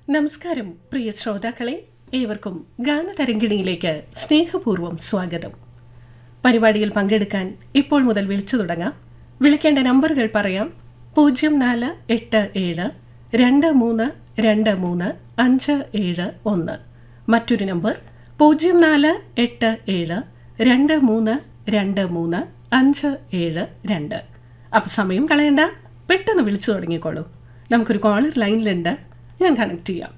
നമസ്കാരം പ്രിയ ശ്രോതാക്കളെ ഏവർക്കും ഗാനതരംഗിണിയിലേക്ക് സ്നേഹപൂർവ്വം സ്വാഗതം പരിപാടിയിൽ പങ്കെടുക്കാൻ ഇപ്പോൾ മുതൽ വിളിച്ചു തുടങ്ങാം വിളിക്കേണ്ട നമ്പറുകൾ പറയാം പൂജ്യം നാല് എട്ട് ഏഴ് രണ്ട് മൂന്ന് രണ്ട് മൂന്ന് അഞ്ച് ഏഴ് ഒന്ന് മറ്റൊരു നമ്പർ പൂജ്യം നാല് എട്ട് ഏഴ് രണ്ട് മൂന്ന് രണ്ട് മൂന്ന് അഞ്ച് ഏഴ് രണ്ട് അപ്പം സമയം കളയണ്ട പെട്ടെന്ന് വിളിച്ചു തുടങ്ങിക്കോളൂ നമുക്കൊരു കോളർ ലൈനിലുണ്ട് ഞാൻ കണക്ട് ചെയ്യാം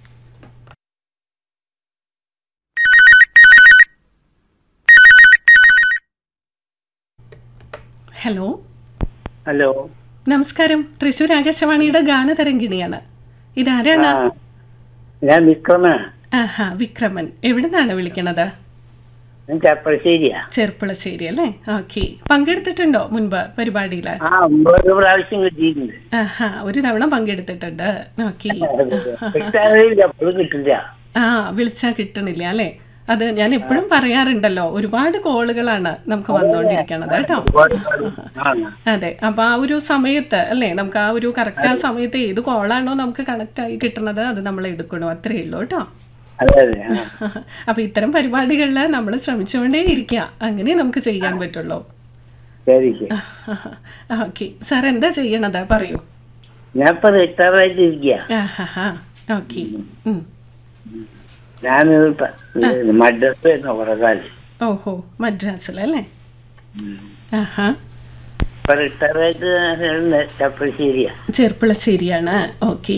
ഹലോ ഹലോ നമസ്കാരം തൃശ്ശൂർ ആകാശവാണിയുടെ ഗാനതരംഗിണിയാണ് ഇതാരാണ് ആ ഞാൻ വിക്രമ ആഹാ വിക്രമൻ എവിടുന്നാണ് വിളിക്കണത് ഞാൻ ചപ്പളശ്ശേരിയാ ചെർപ്പുളശ്ശേരി അല്ലേ ഓക്കെ പങ്കെടുത്തിട്ടുണ്ടോ മുൻപ് പരിപാടിയിൽ ആ ഒരു പ്രാവശ്യം കിട്ടിയിട്ടുണ്ട് ആഹാ ഒരു തവണ പങ്കെടുത്തിട്ടുണ്ട് ഓക്കെ കിട്ടാറില്ല അപ്പോഴും കിട്ടില്ല ആ വിളിച്ചാൽ കിട്ടണില്ല അല്ലേ അത് ഞാൻ എപ്പോഴും പറയാറുണ്ടല്ലോ ഒരുപാട് കോളുകളാണ് നമുക്ക് വന്നുകൊണ്ടിരിക്കണത് കേട്ടോ ഒരുപാട് പാട്. ആ അതെ അപ്പൊ ആ ഒരു സമയത്ത് അല്ലേ നമുക്ക് ആ ഒരു കറക്റ്റ് ആ സമയത്ത് ഏത് കോളാണോ നമുക്ക് കണക്ട് ആയി കിട്ടുന്നത് അത് നമ്മൾ എടുക്കണോ അത്രേ ഉള്ളൂ കേട്ടോ അതെ അതെ ആ. അപ്പൊ ഇത്തരം പരിപാടികളിൽ നമ്മൾ ശ്രമിച്ചുകൊണ്ടേ ഇരിക്കുക അങ്ങനെ നമുക്ക് ചെയ്യാൻ പറ്റുള്ളൂ ശരി ശരി ഓക്കെ സാർ എന്താ ചെയ്യണത് പറയൂ ഞാൻ ഇപ്പൊ റിട്ടയറായിട്ട് ഇരിക്കുക ഓക്കെ ഞാൻ മദ്രസ കുറെ കാലം ഓഹോ മദ്രാസിലല്ലേ ആഹാ ഇപ്പൊ റിട്ടയറായിട്ട് ചപ്പളശ്ശേരിയാ ചെർപ്പുളശ്ശേരിയാണ് ഓക്കെ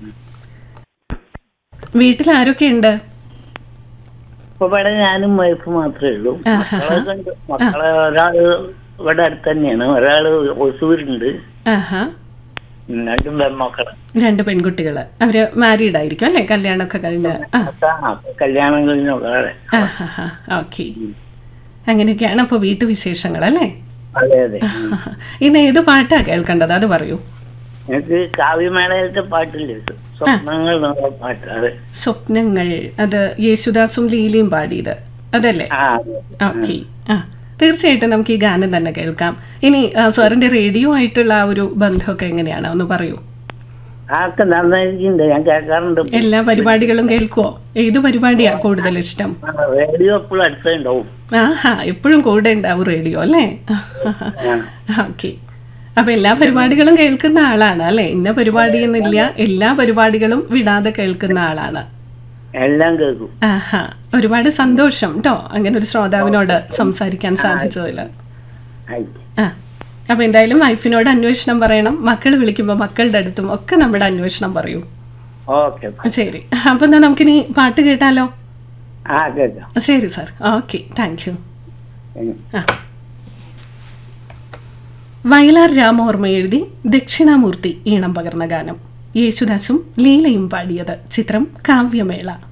വീട്ടിൽ ആരൊക്കെ ഉണ്ട് ഇപ്പൊ ഇവിടെ ഞാനും വൈഫ് മാത്രമേ ഉള്ളൂ മക്കളൊക്കെ ഉണ്ട് മക്കളെ ഒരാള് ഇവിടെ അടുത്ത് തന്നെയാണ് ഒരാള് ഒസൂരുണ്ട് ആഹാ രണ്ടും പെൺമക്കള് രണ്ട് പെൺകുട്ടികൾ അവര് മാരീഡ് ആയിരിക്കും അല്ലേ കല്യാണമൊക്കെ കഴിഞ്ഞ് ആ ആ, കല്യാണം കഴിഞ്ഞൊക്കെ ഓക്കെ അങ്ങനെയൊക്കെയാണ് അപ്പോൾ വീട്ടുവിശേഷങ്ങൾ അല്ലേ അതെ അതെ ഇന്ന് ഏത് പാട്ടാ കേൾക്കേണ്ടത് അത് പറയൂ എനിക്ക് കാവ്യമേളയിലത്തെ പാട്ടില്ലേ സ്വപ്നങ്ങൾ എന്നുള്ള പാട്ട് അതെ സ്വപ്നങ്ങൾ അത് യേശുദാസും ലീലയും പാടിയത് അതല്ലേ ആ അതെ. ഓക്കെ ആ തീർച്ചയായിട്ടും നമുക്ക് ഈ ഗാനം തന്നെ കേൾക്കാം ഇനി ആ, സാറിന്റെ റേഡിയോ ആയിട്ടുള്ള ആ ഒരു ബന്ധമൊക്കെ എങ്ങനെയാണ് ഒന്ന് പറയൂ ആക്കെ നന്നായിരിക്കുന്നുണ്ട് ഞാൻ കേൾക്കാറുണ്ട് എല്ലാ പരിപാടികളും കേൾക്കുവോ ഏത് പരിപാടിയാ കൂടുതൽ ഇഷ്ടം ആ, റേഡിയോ എപ്പോഴും അടുത്തുണ്ടാവും ആഹാ എപ്പോഴും കൂടെ ഉണ്ടാവും റേഡിയോ അല്ലേ ഓക്കെ അപ്പൊ എല്ലാ പരിപാടികളും കേൾക്കുന്ന ആളാണ് അല്ലെ ഇന്ന പരിപാടി എന്നില്ല എല്ലാ പരിപാടികളും വിടാതെ കേൾക്കുന്ന ആളാണ് എല്ലാം കേൾക്കും ആഹാ ഒരുപാട് സന്തോഷം കേട്ടോ അങ്ങനെ ഒരു ശ്രോതാവിനോട് സംസാരിക്കാൻ സാധിച്ചതിൽ ആയിക്കോട്ടെ. ആ അപ്പൊ എന്തായാലും വൈഫിനോട് അന്വേഷണം പറയണം മക്കൾ വിളിക്കുമ്പോൾ മക്കളുടെ അടുത്തും ഒക്കെ നമ്മുടെ അന്വേഷണം പറയൂ ഓക്കെ ശരി അപ്പൊ എന്നാ നമുക്കിനി പാട്ട് കേട്ടാലോ ആ കേൾക്കാം ശരി സാർ ഓക്കെ താങ്ക് യു ഉം. ആ. വയലാർ രാമോർമ്മ എഴുതി ദക്ഷിണാമൂർത്തി ഈണം പകർന്ന ഗാനം യേശുദാസും ലീലയും പാടിയത് ചിത്രം കാവ്യമേള